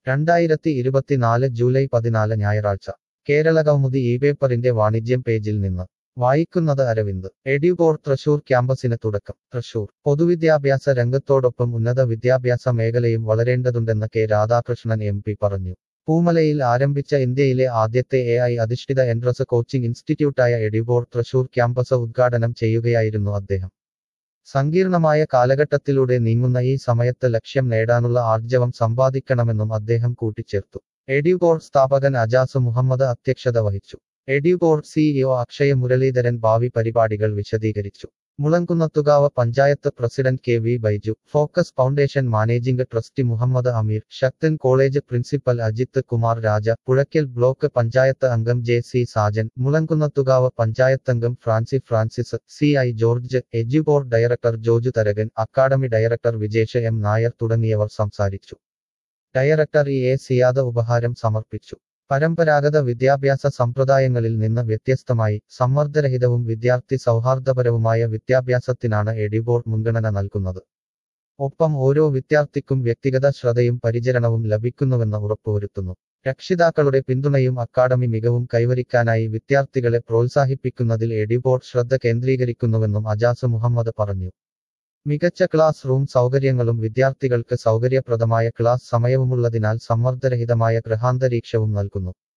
രണ്ടായിരത്തി ഇരുപത്തിനാല് ജൂലൈ പതിനാല് ഞായറാഴ്ച കേരള കൗമുദി ഈ പേപ്പറിന്റെ വാണിജ്യം പേജിൽ നിന്ന് വായിക്കുന്നത് അരവിന്ദ് എഡ്യൂബോർഡ് തൃശൂർ ക്യാമ്പസിന് തുടക്കം തൃശൂർ പൊതുവിദ്യാഭ്യാസ രംഗത്തോടൊപ്പം ഉന്നത വിദ്യാഭ്യാസ മേഖലയും വളരേണ്ടതുണ്ടെന്ന് കെ രാധാകൃഷ്ണൻ എം പി പറഞ്ഞു പൂമലയിൽ ആരംഭിച്ച ഇന്ത്യയിലെ ആദ്യത്തെ എ ഐ അധിഷ്ഠിത എൻട്രസ് കോച്ചിംഗ് ഇൻസ്റ്റിറ്റ്യൂട്ടായ എഡ്യൂബോർഡ് തൃശൂർ ക്യാമ്പസ് ഉദ്ഘാടനം ചെയ്യുകയായിരുന്നു അദ്ദേഹം സങ്കീർണമായ കാലഘട്ടത്തിലൂടെ നീങ്ങുന്ന ഈ സമയത്ത് ലക്ഷ്യം നേടാനുള്ള ആർജവം സമ്പാദിക്കണമെന്നും അദ്ദേഹം കൂട്ടിച്ചേർത്തു എഡ്യൂബോർഡ് സ്ഥാപകൻ അജാസ് മുഹമ്മദ് അധ്യക്ഷത വഹിച്ചു എഡ്യൂബോർഡ് സിഇഒ അക്ഷയ മുരളീധരൻ ഭാവി പരിപാടികൾ വിശദീകരിച്ചു Mulankunnathukavu panchayat president K V Baiju focus foundation managing trustee Muhammad Ameer Sakthan college principal Ajith Kumar Raja Puzhakkal block panchayat അംഗം ജെ സി സാജൻ മുളങ്കുന്നത്തുകാവ് പഞ്ചായത്തംഗം Francy Francis C I George Eduboard director Joju Tharakan academy director Vijesh M Nair തുടങ്ങിയവർ സംസാരിച്ചു ഡയറക്ടർ ഇ എ സിയാദ ഉപഹാരം സമർപ്പിച്ചു പരമ്പരാഗത വിദ്യാഭ്യാസ സമ്പ്രദായങ്ങളിൽ നിന്ന് വ്യത്യസ്തമായി സമ്മർദ്ദരഹിതവും വിദ്യാർത്ഥി സൗഹാർദ്ദപരവുമായ വിദ്യാഭ്യാസത്തിനാണ് എഡ്യൂബോർഡ് മുൻഗണന നൽകുന്നത് ഒപ്പം ഓരോ വിദ്യാർത്ഥിക്കും വ്യക്തിഗത ശ്രദ്ധയും പരിചരണവും ലഭിക്കുന്നുവെന്ന് ഉറപ്പുവരുത്തുന്നു രക്ഷിതാക്കളുടെ പിന്തുണയും അക്കാദമി മികവും കൈവരിക്കാനായി വിദ്യാർത്ഥികളെ പ്രോത്സാഹിപ്പിക്കുന്നതിൽ എഡ്യൂബോർഡ് ശ്രദ്ധ കേന്ദ്രീകരിക്കുന്നുവെന്നും അജാസ് മുഹമ്മദ് പറഞ്ഞു മികച്ച ക്ലാസ് റൂം സൗകര്യങ്ങളും വിദ്യാർത്ഥികൾക്ക് സൗകര്യപ്രദമായ ക്ലാസ് സമയവുമുള്ളതിനാൽ സമ്മർദ്ദരഹിതമായ ഗൃഹാന്തരീക്ഷവും നൽകുന്നു